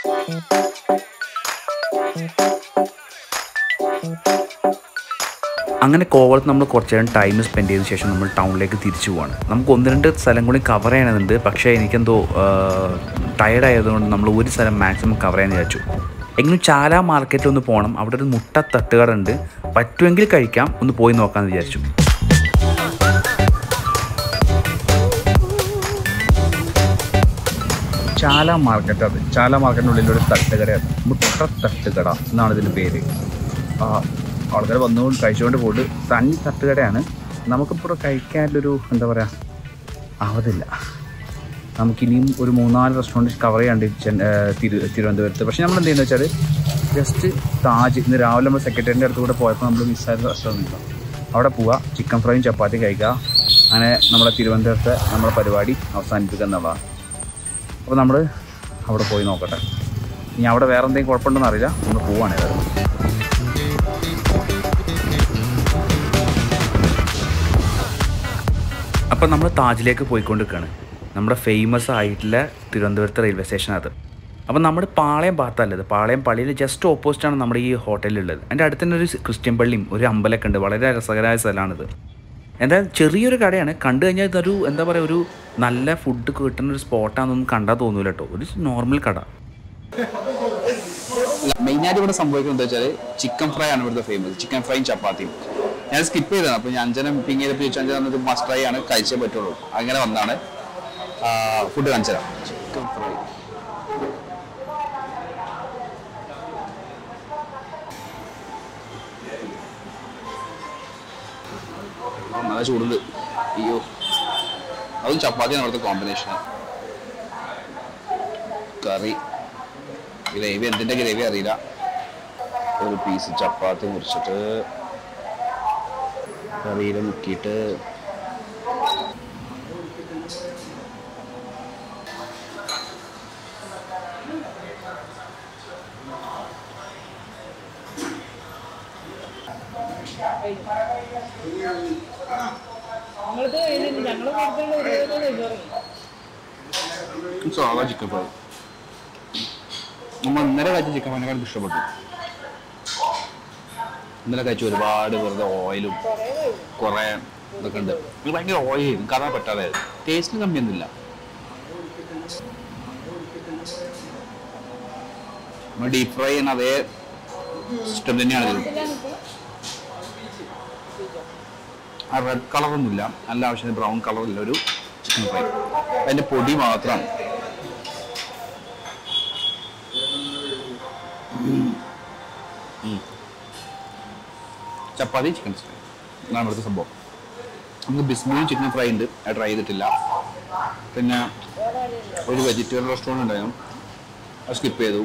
അങ്ങനെ കോവളത്ത് നമ്മൾ കുറച്ച് നേരം ടൈം സ്പെൻഡ് ചെയ്തതിന് ശേഷം നമ്മൾ ടൗണിലേക്ക് തിരിച്ചു പോവാണ് നമുക്ക് ഒന്ന് രണ്ട് സ്ഥലം കൂടി കവർ ചെയ്യണമെന്നുണ്ട് പക്ഷേ എനിക്കെന്തോ ടയർഡ് ആയതുകൊണ്ട് നമ്മൾ ഒരു സ്ഥലം മാക്സിമം കവർ ചെയ്യാൻ വിചാരിച്ചു എങ്കിലും ചാല മാർക്കറ്റിൽ ഒന്ന് പോകണം അവിടെ ഒരു മുട്ട തട്ടുകട ഉണ്ട് പറ്റുമെങ്കിൽ കഴിക്കാം ഒന്ന് പോയി നോക്കാമെന്ന് വിചാരിച്ചു ചാല മാർക്കറ്റ് അത് ചാല മാർക്കറ്റിനുള്ളിൽ ഒരു തട്ടുകടയാണ് മുട്ട തട്ടുകട എന്നാണ് ഇതിൻ്റെ പേര് ആ, ആൾക്കാർ വന്നുകൊണ്ട് കഴിച്ചുകൊണ്ട് പോയിട്ട് തനി തട്ടുകടയാണ് നമുക്കിപ്പോൾ കഴിക്കാനൊരു എന്താ പറയുക ആവതില്ല നമുക്കിനിയും ഒരു മൂന്നാല് റെസ്റ്റോറൻറ്റ് കവർ ചെയ്യാണ്ട് ചെന്ന- ഏർ തിരു തിരുവനന്തപുരത്ത് പക്ഷേ നമ്മൾ എന്ത് ചെയ്യുന്നത് വെച്ചാൽ ജസ്റ്റ് താജ് ഇന്ന് രാവിലെ നമ്മൾ സെക്രട്ടറിൻ്റെ അടുത്ത് കൂടെ പോയപ്പോൾ നമ്മൾ മിസ്സായ റെസ്റ്റോറൻറ്റ് അവിടെ പോവുക ചിക്കൻ ഫ്രൈയും ചപ്പാത്തി കഴിക്കുക അങ്ങനെ നമ്മുടെ തിരുവനന്തപുരത്തെ നമ്മുടെ പരിപാടി അവസാനിപ്പിക്കുക എന്നുള്ളതാണ് അപ്പോൾ നമ്മൾ അവിടെ പോയി നോക്കട്ടെ ഇനി അവിടെ വേറെ എന്തെങ്കിലും കുഴപ്പമുണ്ടെന്ന് അറിയില്ല നമ്മൾ പോവാണ് ഏതായാലും അപ്പം നമ്മൾ താജിലേക്ക് പോയിക്കൊണ്ടിരിക്കുകയാണ് നമ്മുടെ ഫേമസ് ആയിട്ടുള്ള തിരുവനന്തപുരത്ത് റെയിൽവേ സ്റ്റേഷൻ അത് അപ്പം നമ്മുടെ പാളയം ഭാഗത്തല്ലത് പാളയം പള്ളിയിൽ ജസ്റ്റ് ഓപ്പോസിറ്റാണ് നമ്മുടെ ഈ ഹോട്ടലുള്ളത് അതിൻ്റെ അടുത്ത് തന്നെ ഒരു ക്രിസ്ത്യൻ പള്ളിയും ഒരു അമ്പലമൊക്കെ ഉണ്ട് വളരെ രസകരമായ സ്ഥലമാണിത് എന്തായാലും ചെറിയൊരു കടയാണ് കണ്ടു കഴിഞ്ഞാൽ ഇതൊരു എന്താ പറയുക ഒരു നല്ല ഫുഡ് കിട്ടുന്ന ഒരു സ്പോട്ടാണെന്നൊന്നും കണ്ടാൽ തോന്നൂല കേട്ടോ ഒരു നോർമൽ കട മെയിനായിട്ട് ഇവിടെ സംഭവിക്കുന്നത് എന്താ വെച്ചാൽ ചിക്കൻ ഫ്രൈ ആണ് ഇവിടുത്തെ ഫേമസ് ചിക്കൻ ഫ്രൈയും ചപ്പാത്തിയും ഞാൻ സ്കിപ്പ് ചെയ്തതാണ് അപ്പോൾ ഞാൻ അഞ്ചനം പിങ് ചെയ്തപ്പോൾ ചോദിച്ചു അഞ്ചനം ഇത് മസ്റ്റ് ഫ്രൈ ആണ് കഴിച്ചേ പറ്റുള്ളൂ അങ്ങനെ വന്നാണ് ഫുഡ് കാണിച്ചു തരാം ചിക്കൻ ഫ്രൈ നല്ല ചൂടുണ്ട് അയ്യോ അതും ചപ്പാത്തിയാണ് അവിടുത്തെ കോമ്പിനേഷൻ കറി ഗ്രേവി എന്തിന്റെ ഗ്രേവി അറിയില്ല ഒരു പീസ് ചപ്പാത്തി മുറിച്ചിട്ട് കറിയിൽ മുക്കിയിട്ട് ഞങ്ങളിത് കഴിഞ്ഞിട്ട് ഞങ്ങള് കൊടുത്തുള്ള ഒരു തുടങ്ങി സാധാ ചിക്കൻ ഫ്രൈ നമ്മൾ ഇന്നലെ കഴിച്ച ചിക്കൻ ഫ്രൈനെ എനിക്ക് ഇഷ്ടപ്പെട്ടു ഇന്നലെ കഴിച്ച ഒരുപാട് വെറുതെ ഓയിലും കുറേ ഇതൊക്കെ ഉണ്ട് ഇത് ഭയങ്കര ഓയിൽ കാണാൻ പറ്റാതെ ടേസ്റ്റിന് കമ്മിയൊന്നുമില്ല നമ്മൾ ഡീപ് ഫ്രൈ ചെയ്യുന്ന അതേ സിസ്റ്റം തന്നെയാണ് ഇത് ആ റെഡ് കളറൊന്നുമില്ല നല്ല ആവശ്യത്തിന് ബ്രൗൺ കളറില്ല ഒരു ചിക്കൻ ഫ്രൈ അതിന്റെ പൊടി മാത്രമാണ് ചപ്പാത്തി ചിക്കൻ ഫ്രൈ ഇതാണ് ഇവിടുത്തെ സംഭവം നമുക്ക് ബിസ്മിയും ചിക്കൻ ഫ്രൈ ഉണ്ട് അത് ട്രൈ ചെയ്തിട്ടില്ല പിന്നെ ഒരു വെജിറ്റേറിയൻ റെസ്റ്റോറൻറ്റ് ഉണ്ടായിരുന്നു അത് സ്കിപ്പ് ചെയ്തു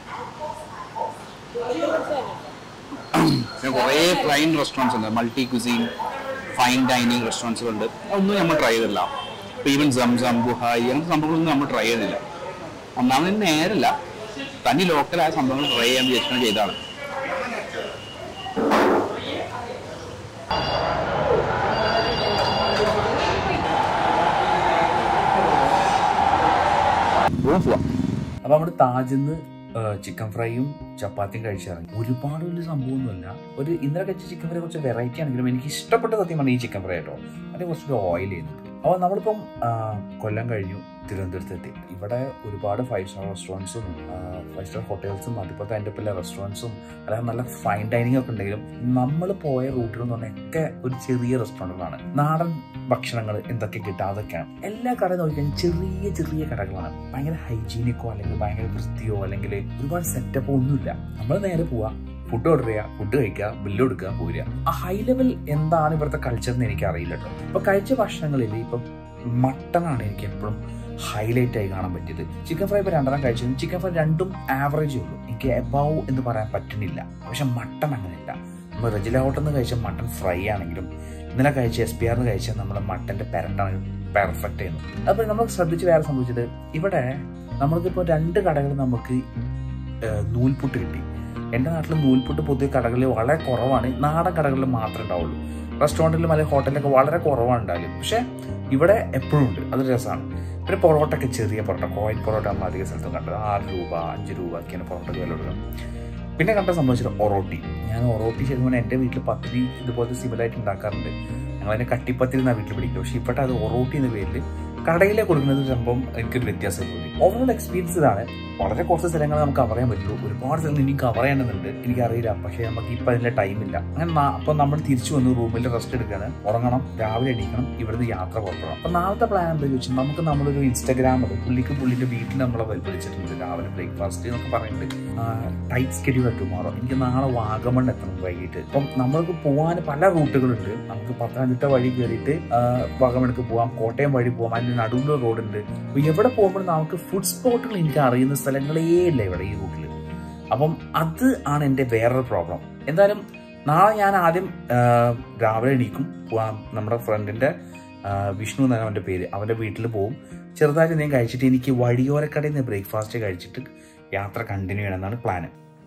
പിന്നെ കുറേ ഫ്ലൈൻ റെസ്റ്റോറൻറ്റ്സ് ഉണ്ട് മൾട്ടി ക്യുസീൻ ഫൈൻ ഡൈനിങ് റെസ്റ്റോറൻറ്റ്സുകളുണ്ട് അതൊന്നും നമ്മൾ ട്രൈ ചെയ്തില്ല ഇപ്പം ഈവൻ സംസം ബുഹായി അങ്ങനത്തെ സംഭവങ്ങളൊന്നും നമ്മൾ ട്രൈ ചെയ്തില്ല ഒന്നാമത് നേരല്ല തനി ലോക്കലായ സംഭവങ്ങൾ ട്രൈ ചെയ്യാൻ വിചാരിച്ചാണ് ചെയ്താണ് പോവാം അപ്പോൾ നമ്മൾ താജിന്ന് ചിക്കൻ ഫ്രൈയും ചപ്പാത്തിയും കഴിച്ചിറങ്ങി ഒരുപാട് വലിയ സംഭവമൊന്നുമല്ല ഒരു ഇന്നലെ കഴിച്ച ചിക്കൻ ഫ്രൈ കുറച്ച് വെറൈറ്റി ആണെങ്കിലും എനിക്ക് ഇഷ്ടപ്പെട്ട സത്യം പറഞ്ഞാൽ ഈ ചിക്കൻ ഫ്രൈ കേട്ടോ അതിന് കുറച്ചുകൂടി ഓയിൽ ചെയ്യുന്നുണ്ട് അപ്പോൾ നമ്മളിപ്പം ആ, കൊല്ലം കഴിഞ്ഞു തിരുവനന്തപുരത്തെത്തി ഇവിടെ ഒരുപാട് ഫൈവ് സ്റ്റാർ റെസ്റ്റോറൻറ്റ്സും ഫൈവ് സ്റ്റാർ ഹോട്ടൽസും അതുപോലത്തെ അതിൻ്റെ പല റെസ്റ്റോറൻറ്റ്സും അല്ലാതെ നല്ല ഫൈൻ ഡൈനിങ് ഒക്കെ ഉണ്ടെങ്കിലും നമ്മൾ പോയ റൂട്ടിൽ എന്ന് പറഞ്ഞാൽ ഒക്കെ ഒരു ചെറിയ റെസ്റ്റോറൻറ്റുകളാണ് നാടൻ ഭക്ഷണങ്ങൾ എന്തൊക്കെ കിട്ടുക അതൊക്കെയാണ് എല്ലാ കടയും നോക്കിക്കഴിഞ്ഞാൽ ചെറിയ ചെറിയ കടകളാണ് ഭയങ്കര ഹൈജീനിക്കോ അല്ലെങ്കിൽ ഭയങ്കര വൃത്തിയോ അല്ലെങ്കിൽ ഒരുപാട് സെറ്റപ്പോ ഒന്നുമില്ല നമ്മൾ നേരെ പോവാ ഫുഡ് ഓർഡർ ചെയ്യുക ഫുഡ് കഴിക്കുക ബില്ല് കൊടുക്കുക പോരുക ആ ഹൈ ലെവൽ എന്താണ് ഇവിടുത്തെ കൾച്ചർ എന്ന് എനിക്ക് അറിയില്ല കേട്ടോ ഇപ്പൊ കഴിച്ച ഭക്ഷണങ്ങളിൽ ഇപ്പം മട്ടനാണ് എനിക്ക് എപ്പോഴും ഹൈലൈറ്റ് ആയി കാണാൻ പറ്റിയത് ചിക്കൻ ഫ്രൈ ഇപ്പോൾ രണ്ടെണ്ണം കഴിച്ചു ചിക്കൻ ഫ്രൈ രണ്ടും ആവറേജേ ഉള്ളൂ എനിക്ക് എബവ് എന്ന് പറയാൻ പറ്റുന്നില്ല പക്ഷെ മട്ടൺ അങ്ങനെയില്ല നമ്മൾ റെജില ഹോട്ടലിൽ നിന്ന് കഴിച്ച മട്ടൺ ഫ്രൈ ആണെങ്കിലും ഇന്നലെ കഴിച്ച എസ് പി ആറിന് കഴിച്ച നമ്മുടെ മട്ടന്റെ പെരണ്ടാണെങ്കിലും പെർഫെക്റ്റ് ആയിരുന്നു അപ്പോൾ നമ്മൾ ശ്രദ്ധിച്ച് വേറെ സംഭവിച്ചത് ഇവിടെ നമ്മൾക്കിപ്പോൾ രണ്ട് കടകളിൽ നമുക്ക് ഏഹ്, നൂൽപുട്ട് കിട്ടി എൻ്റെ നാട്ടിൽ നൂൽപുട്ട് പൊതുവെ കടകളിൽ വളരെ കുറവാണ് നാടൻ കടകളിൽ മാത്രമേ ഉണ്ടാവുള്ളൂ റെസ്റ്റോറൻറ്റിലും അല്ലെങ്കിൽ ഹോട്ടലിലൊക്കെ വളരെ കുറവാണ് ഉണ്ടാവില്ല പക്ഷേ ഇവിടെ എപ്പോഴും ഉണ്ട് അത് രസമാണ് പിന്നെ പൊറോട്ട ഒക്കെ ചെറിയ പൊറോട്ട കോയിൻ പൊറോട്ട നമ്മൾ അധിക സ്ഥലത്തും കണ്ടത് ആറ് രൂപ അഞ്ച് രൂപ ഒക്കെയാണ് പൊറോട്ടയ്ക്ക് വില കൊടുക്കുന്നത് പിന്നെ കണ്ട സംഭവിച്ചത് ഒറോട്ടി ഞാൻ ഒറോട്ടി ശരിക്കും പറഞ്ഞാൽ എൻ്റെ വീട്ടിൽ പത്തിരി ഇതുപോലത്തെ സിമിലായിട്ട് ഉണ്ടാക്കാറുണ്ട് ഞങ്ങൾ അതിനെ കട്ടിപ്പത്തിരി എന്നാണ് വീട്ടിൽ പിടിക്കുക പക്ഷേ ഇവിടെ അത് ഒറോട്ടി എന്ന പേരിൽ കടയിലെ കൊടുക്കുന്നത് സംഭവം എനിക്കൊരു വ്യത്യാസം തോന്നി ഓവറോൾ എക്സ്പീരിയൻസ് ഇതാണ് വളരെ കുറച്ച് സ്ഥലങ്ങൾ നമുക്ക് കവർ ചെയ്യാൻ പറ്റുള്ളൂ ഒരുപാട് സ്ഥലങ്ങൾ ഇനി കവർ ചെയ്യണമെന്നുണ്ട് എനിക്കറിയില്ല പക്ഷേ നമുക്ക് ഇപ്പം അതിൻ്റെ ടൈമില്ല അങ്ങനെ അപ്പോൾ നമ്മൾ തിരിച്ചു വന്ന് റൂമിൽ റെസ്റ്റ് എടുക്കുകയാണ് ഉറങ്ങണം രാവിലെ എണീക്കണം ഇവിടുന്ന് യാത്ര പുറപ്പെടണം അപ്പോൾ നാളത്തെ പ്ലാൻ എന്താണെന്ന് ചോദിച്ചാൽ നമുക്ക് നമ്മളൊരു ഇൻസ്റ്റാഗ്രാമിൽ പുള്ളിക്ക് പുള്ളിൻ്റെ വീട്ടിൽ നമ്മളെ വിളിച്ചിട്ടുണ്ട് രാവിലെ ബ്രേക്ക്ഫാസ്റ്റ് എന്നൊക്കെ പറയുന്നുണ്ട് ടൈറ്റ് സ്കെഡ്യൂൾ ടുമാറോ എനിക്ക് നാളെ വാഗമൺ എത്തണം വൈകിട്ട് അപ്പം നമ്മൾക്ക് പോകാൻ പല റൂട്ടുകളുണ്ട് നമുക്ക് പത്തനംതിട്ട വഴി കയറിയിട്ട് വാഗമണിക്ക് പോകാം കോട്ടയം വഴി പോകാം അതിന് നടുവിൽ റോഡുണ്ട് അപ്പോൾ എവിടെ പോകുമ്പോഴും നമുക്ക് ഫുഡ് സ്പോട്ടുകൾ എനിക്ക് അറിയുന്ന സ്ഥലങ്ങളേ ഇല്ല ഇവിടെ ഈ റൂട്ടിൽ അപ്പം അത് ആണ് എൻ്റെ വേറൊരു പ്രോബ്ലം എന്തായാലും നാളെ ഞാൻ ആദ്യം ആ, രാവിലെ എണീക്കും പോവാം നമ്മുടെ ഫ്രണ്ടിൻ്റെ വിഷ്ണു എന്നാണ് അവൻ്റെ പേര് അവൻ്റെ വീട്ടിൽ പോകും ചെറുതായിട്ട് എന്തെങ്കിലും കഴിച്ചിട്ട് എനിക്ക് വഴിയോരക്കടയിൽ നിന്ന് ബ്രേക്ക്ഫാസ്റ്റ് കഴിച്ചിട്ട് യാത്ര കണ്ടിന്യൂ ചെയ്യണമെന്നാണ് പ്ലാന്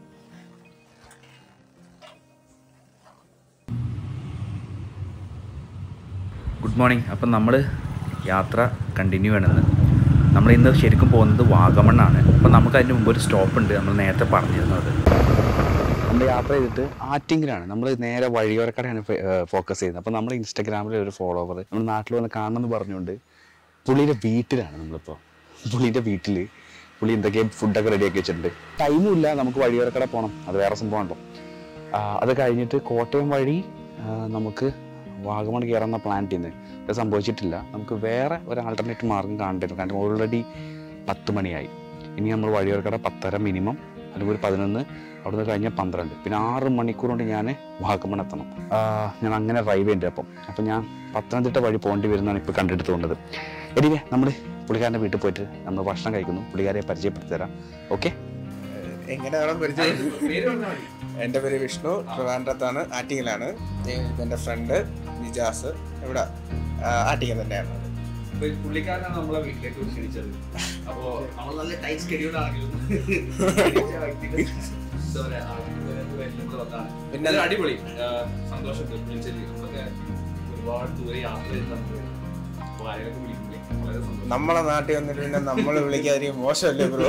ഗുഡ് മോർണിംഗ് അപ്പം നമ്മൾ യാത്ര കണ്ടിന്യൂ ചെയ്യണമെന്ന് നമ്മൾ ഇന്ന് ശരിക്കും പോകുന്നത് വാഗമണ്ണാണ് അപ്പം നമുക്ക് അതിന് മുമ്പ് ഒരു സ്റ്റോപ്പ് ഉണ്ട് നമ്മൾ നേരത്തെ പറഞ്ഞിരുന്നത് നമ്മൾ യാത്ര ചെയ്തിട്ട് ആറ്റിങ്ങിലാണ് നമ്മൾ നേരെ വഴിയോരക്കടയാണ് ഫോക്കസ് ചെയ്യുന്നത് അപ്പോൾ നമ്മൾ ഇൻസ്റ്റാഗ്രാമിൽ ഒരു ഫോളോവർ നമ്മൾ നാട്ടിൽ വന്ന് കാണണമെന്ന് പറഞ്ഞുകൊണ്ട് പുള്ളിയുടെ വീട്ടിലാണ് നമ്മളിപ്പോൾ പുള്ളിൻ്റെ വീട്ടിൽ പുള്ളി എന്തൊക്കെ ഫുഡൊക്കെ റെഡിയാക്കി വെച്ചിട്ടുണ്ട് ടൈമും ഇല്ല നമുക്ക് വഴിയോരക്കട പോകണം അത് വേറെ സംഭവമാണല്ലോ ആ, അത് കഴിഞ്ഞിട്ട് കോട്ടയം വഴി ആ, നമുക്ക് വാഗമൺ കയറുന്ന പ്ലാൻ ചെയ്യുന്നത് അത് സംഭവിച്ചിട്ടില്ല നമുക്ക് വേറെ ഒരു ആൾട്ടർനേറ്റ് മാർഗം കാണേണ്ടി കാരണം ഓൾറെഡി പത്ത് മണിയായി ഇനി നമ്മൾ വഴിയോരക്കട പത്തര മിനിമം അല്ലെങ്കിൽ ഒരു പതിനൊന്ന് അവിടുന്ന് കഴിഞ്ഞാൽ പന്ത്രണ്ട് പിന്നെ ആറ് മണിക്കൂർ കൊണ്ട് ഞാൻ വാഗമൺ എത്തണം ആ, ഞാൻ അങ്ങനെ ഡ്രൈവ് ചെയ്യുന്നുണ്ട് അപ്പം അപ്പം ഞാൻ പത്തനംതിട്ട വഴി പോകേണ്ടി വരുന്നതാണ് ഇപ്പോൾ കണ്ടെടുത്ത് തോന്നുന്നത് എനിവേ നമ്മൾ പുള്ളിക്കാരൻ്റെ വീട്ടിൽ പോയിട്ട് നമ്മൾ ഭക്ഷണം കഴിക്കുന്നു പുള്ളിക്കാരെ പരിചയപ്പെടുത്തി തരാം ഓക്കെ എങ്ങനെയാണ് പരിചയം എൻ്റെ പേര് വിഷ്ണു ട്രിവാൻഡ്രത്താണ് ആറ്റിങ്ങിലാണ് എൻ്റെ ഫ്രണ്ട് നിജാസ് ഇവിടെ ആ, ആറ്റിങ്ങൽ തന്നെയാണ് പുള്ളിക്കാരനാണ് നമ്മളെ വീട്ടിലേക്ക് ക്ഷണിച്ചത് അപ്പോൾ നമ്മൾ നല്ല ടൈറ്റ് സ്കെഡ്യൂൾ ആണെങ്കിലും പിന്നെ ഇത് അടിപൊളി സന്തോഷം നമ്മളൊക്കെ ഒരുപാട് ദൂരെ യാത്ര ചെയ്ത് നമുക്ക് അപ്പോൾ ആരെയൊക്കെ വിളിക്കില്ലേ വളരെ സന്തോഷം നമ്മളെ നാട്ടിൽ വന്നിട്ട് പിന്നെ നമ്മൾ വിളിക്കാതിരിക്കും മോശമല്ലേ ബ്രോ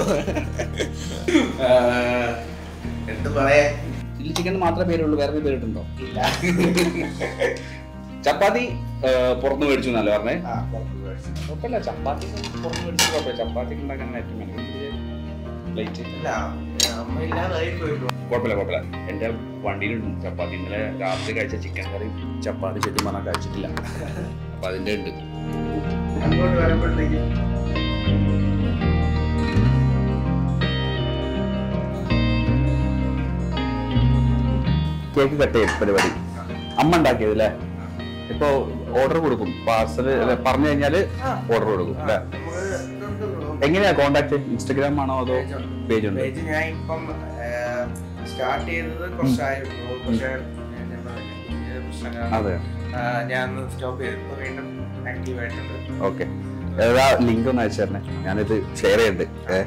എന്ത് പറയാ ചില്ലി ചിക്കൻ മാത്രമേ പേരുള്ളൂ വേറെ പേരിട്ടുണ്ടോ ഇല്ല ചപ്പാത്തി പുറത്ത് മേടിച്ചു എന്നല്ലേ പറഞ്ഞേ ആ, പുറത്ത് പോയി. കുഴപ്പമില്ല ചപ്പാത്തി പുറത്ത് മേടിച്ചു കുഴപ്പമില്ല ചപ്പാത്തി ഉണ്ടാക്കാൻ ഏറ്റവും പ്ലേറ്റ് ഇല്ല അമ്മ ഇല്ലാതായി പോയി ബ്രോ കുഴപ്പമില്ല കുഴപ്പമില്ല എൻ്റെ വണ്ടിയിലുണ്ട് ചപ്പാത്തി ഇന്നലെ രാത്രി കഴിച്ച ചിക്കൻ കറി ചപ്പാത്തി ശരിക്കും പറഞ്ഞാൽ കഴിച്ചിട്ടില്ല അപ്പൊ അതിൻ്റെ ഉണ്ട് അങ്ങോട്ട് വരുമ്പോഴത്തേക്കും കേക്ക് കട്ട് ചെയ്യും പരിപാടി അമ്മ ഉണ്ടാക്കിയത് അല്ലേ ഇപ്പൊ ഓർഡർ കൊടുക്കും പാർസൽ പറഞ്ഞു കഴിഞ്ഞാല് ഓർഡർ കൊടുക്കും അല്ലേ നമുക്ക് ഇതുണ്ട് ബ്രോ എങ്ങനെയാ കോണ്ടാക്ട് ഇൻസ്റ്റഗ്രാം ആണോ അതോ പേജ് ഉണ്ട് പേജ് ഞാൻ ഇപ്പം സ്റ്റാർട്ട് ചെയ്തത് കുറച്ചായിരുന്നു പക്ഷേ ഞാൻ പറഞ്ഞില്ലേ, ഈ പ്രശ്നം അതെ ആ, ഞാൻ ഒന്ന് സ്റ്റോപ്പ് ചെയ്തപ്പോ വീണ്ടും ആക്റ്റീവ് ആയിട്ടുണ്ട് ഓക്കെ ഏതാ ലിങ്ക് ഒന്ന് അയച്ചു തരണേ ഞാനിത് ഷെയർ ചെയ്യുന്നുണ്ട് ഏ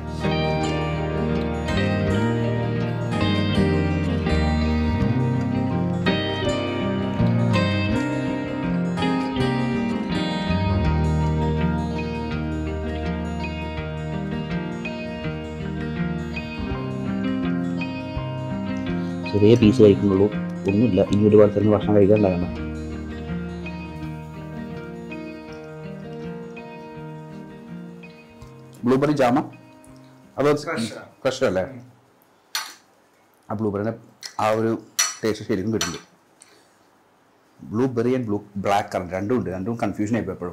ചെറിയ പീസ് കഴിക്കുന്നുള്ളൂ ഒന്നുമില്ല ഇനി ഒരുപാട് സ്ഥലത്ത് ഭക്ഷണം കഴിക്കാനുണ്ടാകണം ബ്ലൂബെറി ജാമ അതോ Crush ആ. ഫ്രഷ് അല്ലേ ആ ബ്ലൂബെറിനെ ആ ഒരു ടേസ്റ്റ് ശരിക്കും കിട്ടുന്നുണ്ട് blueberry and blue black currant രണ്ടും ഉണ്ട് രണ്ടും കൺഫ്യൂഷൻ ആയിപ്പോ എപ്പോഴും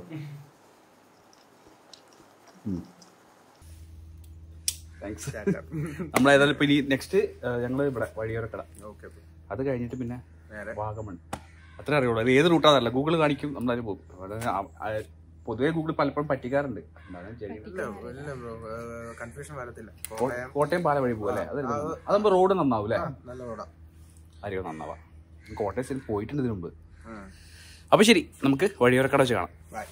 താങ്ക്സ് നമ്മളേതായാലും ഇപ്പൊ ഇനി നെക്സ്റ്റ് ഞങ്ങൾ ഇവിടെ വഴിയോരക്കട ഓക്കെ അത് കഴിഞ്ഞിട്ട് പിന്നെ നേരെ വാഗമൺ അത്ര അറിയുള്ളൂ അത് ഏത് റൂട്ടാന്നല്ല ഗൂഗിൾ കാണിക്കും നമ്മളതിന് പോകും അവിടെ ആ- ആ- പൊതുവേ ഗൂഗിൾ പലപ്പോഴും പറ്റിക്കാറുണ്ട് അതാണ് ചെയ്യുന്നത്. ഇല്ല ഇല്ല ബ്രോ കൺഫ്യൂഷൻ വരത്തില്ല കോ- കോട്ടയം കോട്ടയം പാല വഴി പോകും അല്ലേ ആ, അതല്ലേ അത് അതാകുമ്പോ റോഡ് നന്നാവും അല്ലേ ആ, നല്ല റോഡാ അറിയോ നന്നാവാ കോട്ടയം സ്ഥലത്ത് പോയിട്ടുണ്ട് ഇതിനു മുമ്പ് ഉം. അപ്പൊ ശരി നമുക്ക് വഴിയോരക്കട വെച്ച് കാണാം ബൈ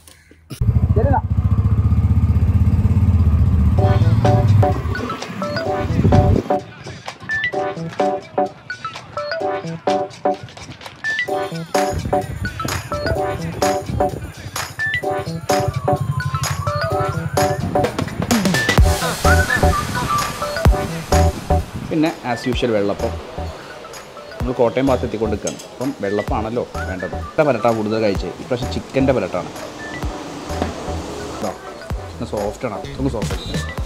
പിന്നെ ആസ് യൂഷ്വൽ വെള്ളപ്പം നമ്മൾ കോട്ടയം ഭാഗത്ത് എത്തിക്കൊണ്ടിരിക്കുകയാണ് അപ്പം വെള്ളപ്പാണല്ലോ വേണ്ടത് ഇത്ര പരട്ടാണ് കൂടുതൽ കഴിച്ചത് ഇപ്രാവശ്യം ചിക്കൻ്റെ പരട്ടാണ് സോഫ്റ്റാണ് അത്രയും സോഫ്റ്റ്